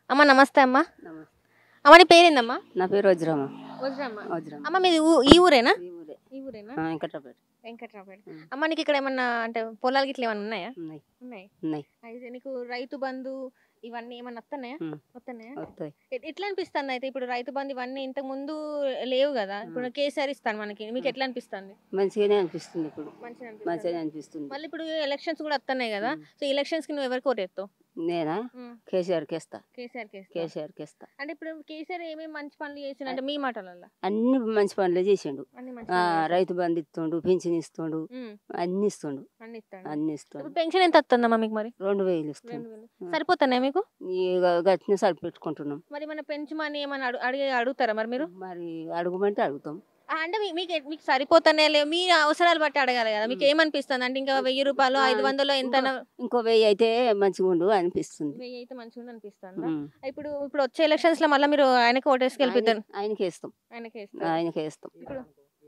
అమ్మ నమస్తే అమ్మ నమస్తే. అమ్మ నీ పేరేందమ్మా నా పేరు వజ్రమ్మ వజ్రమ్మ వజ్రమ్మ అమ్మ మీది ఊ- ఈ ఊరేనా ఈ ఊరే ఈ ఊరేనా ఆ, వెంకట్రావుపేట వెంకట్రావుపేట ఉమ్. అమ్మ నీకు ఇక్కడ ఏమన్నా అంటే పొలాలు గిట్ల ఏమన్నా ఉన్నాయా ఉన్నాయి ఉన్నాయి ఉన్నాయి అయితే నీకు రైతు బంధు ఇవన్నీ ఏమన్నా వస్తున్నాయా ఉమ్. వస్తున్నాయా వస్తాయి ఎ- ఎట్లా అనిపిస్తుంది అయితే ఇప్పుడు రైతు బంధు ఇవన్నీ ఇంతకు ముందు లేవు కదా ఇప్పుడు కేసీఆర్ ఇస్తాను మనకి మీకు ఎట్లా అనిపిస్తుంది మంచిగానే అనిపిస్తుంది ఇప్పుడు మంచిగా అనిపిస్తుంది మంచిగానే అనిపిస్తుంది మళ్ళీ ఇప్పుడు ఎలక్షన్స్ కూడా వస్తున్నాయి కదా సో ఎలక్షన్స్ కి నువ్వు ఎవరికి ఓటేస్తావు నేనా కేసీఆర్కి వేస్తా కేసీఆర్ కి వేస్తావా? కేసీఆర్కి వేస్తా అంటే ఇప్పుడు కేసీఆర్ ఏమేమి మంచి పనులు చేసిండు అంటే మీ మాటలలో అన్ని మంచి పనులే చేసిండు అన్ని మంచి ఆ, పనులు చేసిండు. రైతు బంధు ఇస్తుండు పింఛన్ ఇస్తుండు ఉమ్, అన్ని ఇస్తుండు అన్ని ఇస్తాడు అన్ని ఇస్తుండు ఇప్పుడు పెన్షన్ ఎంత వస్తుందమ్మా మీకు మరి రెండు వేలు రెండు ఇస్తుండు వేలు ఉమ్. సరిపోతున్నాయి మీకు ఇక గట్టిన సరిపెట్టుకుంటున్నాం మరి మన పెంచమని ఏమని అడుగు అడిగే అడుగుతారా మరి మీరు మరి అడుగుమంటే అడుగుతాం ఆ, అంటే మీ- మీకు ఎ- మీకు సరిపోతానే లేవు మీ అవసరాలు బట్టి అడగాలి కదా మీకు ఏమనిపిస్తుంది అంటే ఇంకా వెయ్యి రూపాయలు ఆ, ఐదు వందలు ఎంత ఇంకో వెయ్యి అయితే మంచిగా ఉండు అనిపిస్తుంది వెయ్యి అయితే మంచిగా అనిపిస్తుంది ఉమ్. ఇప్పుడు ఇప్పుడు వచ్చే ఎలక్షన్స్ లో మళ్ళీ మీరు ఆయనకి ఓటేసి గెలిపిద్దాం ఆయన- ఆయనకి వేస్తాం ఆయనకి వేస్తారు. ఆయనకి వేస్తాం ఇప్పుడు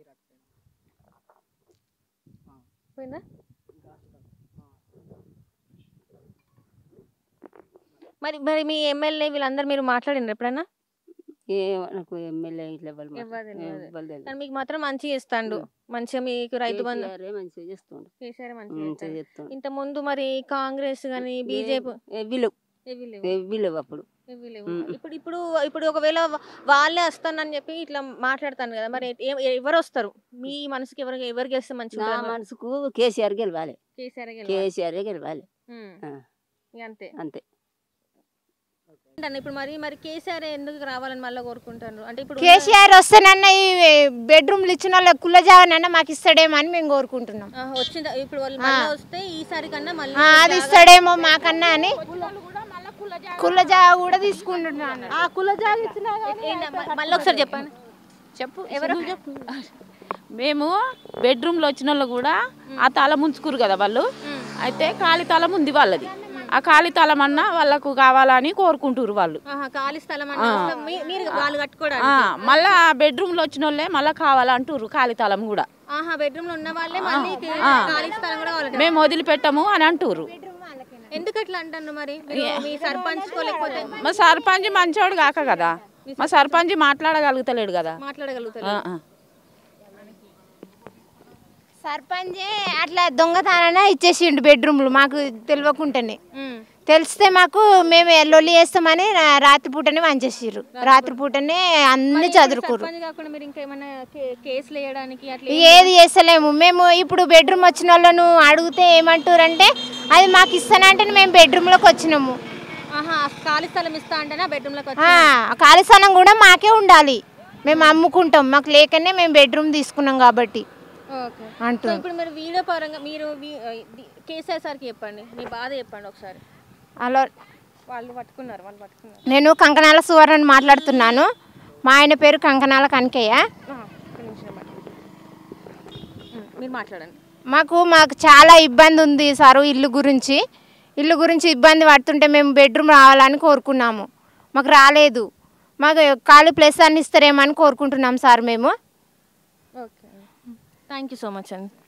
పోయిందా మరి మరి మీ ఎమ్మెల్యే వీళ్ళందరూ మీరు మాట్లాడినారు ఎప్పుడైనా ఏ మనకు ఎమ్మెల్యే ఇట్లా ఎవరు మాట- ఎవ్వరు తెలియదు. ఎవ్వరు తెలియదు. కానీ మీకు మాత్రం మంచిగా ఇస్తాండు మంచిగా మీకు రైతు బంధు కేసీఆరే మంచిగా చేస్తుండు కేసీఆర్ మంచిగా మంచిగా ఇస్తాడు. చేస్తుండు ఇంత ముందు మరి కాంగ్రెస్ కానీ బీజేపీ ఎవ్విలు ఇవి లేవు. ఎవ్విలు అప్పుడు ఇవి లేవు. ఉమ్. ఇప్పుడు ఇప్పుడు ఇప్పుడు ఒకవేళ వా- వాళ్ళే వస్తానని చెప్పి ఇట్లా మాట్లాడతాను కదా మరి ఏ- ఎవరు వస్తారు మీ మనసుకి ఎవరు ఎవరు గెలిస్తే మంచిగా నా ఉంటుంది మరి? మనసుకు కేసీఆర్ గెలవాలి కేసీఆర్ గెలవాలి. కేసీఆర్ గెలవాలి ఉమ్. ఆ. ఇక అంతే అంతే అంటాను ఇప్పుడు మరి మరి కేసీఆర్ ఎందుకు రావాలని మళ్ళీ కోరుకుంటారు అంటే ఇప్పుడు ఉన్న- కేసీఆర్ వస్తేనన్న ఈ బెడ్రూమ్లు ఇచ్చిన వాళ్ళ కుల్ల జాగానన్న మాకు ఇస్తాడేమో అని మేము కోరుకుంటున్నాం ఆ, వచ్చింది ఇప్పుడు వాళ్ళు మళ్ళీ వస్తే ఈసారి కన్నా మళ్ళీ ఆ, అది ఇస్తాడేమో మాకన్నా అని కుల్ల జాగా కూడా తీసుకుంటున్నాను ఆ కుల్ల జాగా ఇచ్చినా ఏంటి మ- మళ్ళీ ఒకసారి చెప్పండి చెప్పు ఎవరు మేము బెడ్రూమ్లో వచ్చిన వాళ్ళు కూడా ఆ తల ముంచుకురు కదా వాళ్ళు అయితే ఖాళీ తలం ఉంది వాళ్ళది ఆ ఖాళీ తలం అన్నా వాళ్ళకు కావాలని కోరుకుంటురు వాళ్ళు ఆహా, ఖాళీ స్థలం అంటే అవసరం మీ- మీరు వాళ్ళు కట్టుకోవడానికి ఆ, మళ్ళా ఆ బెడ్రూమ్లో వచ్చిన వాళ్ళే మళ్ళీ కావాలంటుర్రు ఖాళీ తలం కూడా ఆహా బెడ్రూమ్ లో ఉన్న వాళ్ళే మళ్ళీ ఖాళీ స్థలం కూడా కావాలి మేము వదిలిపెట్టము అని అంటుర్రు ఎందుకు అట్లా అంటాను మరి మీరు మీ సర్పంచ్ కో లేకపోతే మా సర్పంచ్ మంచోడు కాక కదా మా సర్పంచ్ మాట్లాడగలుగుతలేడు కదా మాట్లాడగలుగుతారు ఆ, ఆ. సర్పంచ్ అట్లా దొంగతనాన ఇచ్చేసిండు బెడ్రూమ్లు మాకు తెలియకుండానే ఉమ్. తెలిస్తే మాకు మేము లొల్లి చేస్తామని రా- రాత్రిపూటనే వంచేసిర్రు రాత్రిపూటనే అన్ని చదువుకురు సర్పంచ్ కాకుండా మీరు ఇంకా ఏమైనా కే- కేసులు వేయడానికి అట్లా ఏది చేస్తలేము మేము ఇప్పుడు బెడ్రూమ్ వచ్చిన వాళ్ళను అడిగితే ఏమంటారంటే అది మాకు ఇస్తానంటే మేము బెడ్రూమ్లోకి వచ్చినాము ఆహా ఖాళీ స్థలం ఇస్తా అంటేనా బెడ్రూమ్ లోకి ఆ, ఖాళీ స్థలం కూడా మాకే ఉండాలి మేము అమ్ముకుంటాం మాకు లేకనే మేము బెడ్రూమ్ తీసుకున్నాం కాబట్టి ఓకే సో అంటున్నాం ఇప్పుడు మీరు వీడియో పరంగా మీరు వీ- ది- కేసీఆర్ సార్కి చెప్పండి మీ బాధ చెప్పండి ఒకసారి అలా వాళ్ళు పట్టుకున్నారు వాళ్ళు పట్టుకున్నారు నేను కంకనాల సువర్ణని మాట్లాడుతున్నాను మా ఆయన పేరు కంకనాల కనకయ్య ఆహా, ఒక్క నిమిషం ఇవ్వండి. ఉమ్, మీరు మాట్లాడండి మాకు మాకు చాలా ఇబ్బంది ఉంది సారు ఇల్లు గురించి ఇల్లు గురించి ఇబ్బంది పడుతుంటే మేము బెడ్రూమ్ రావాలని కోరుకున్నాము మాకు రాలేదు మాకు ఖాళీ ప్లేస్ అన్ని ఇస్తారేమో అని కోరుకుంటున్నాం సార్ మేము okay thank you so much అండి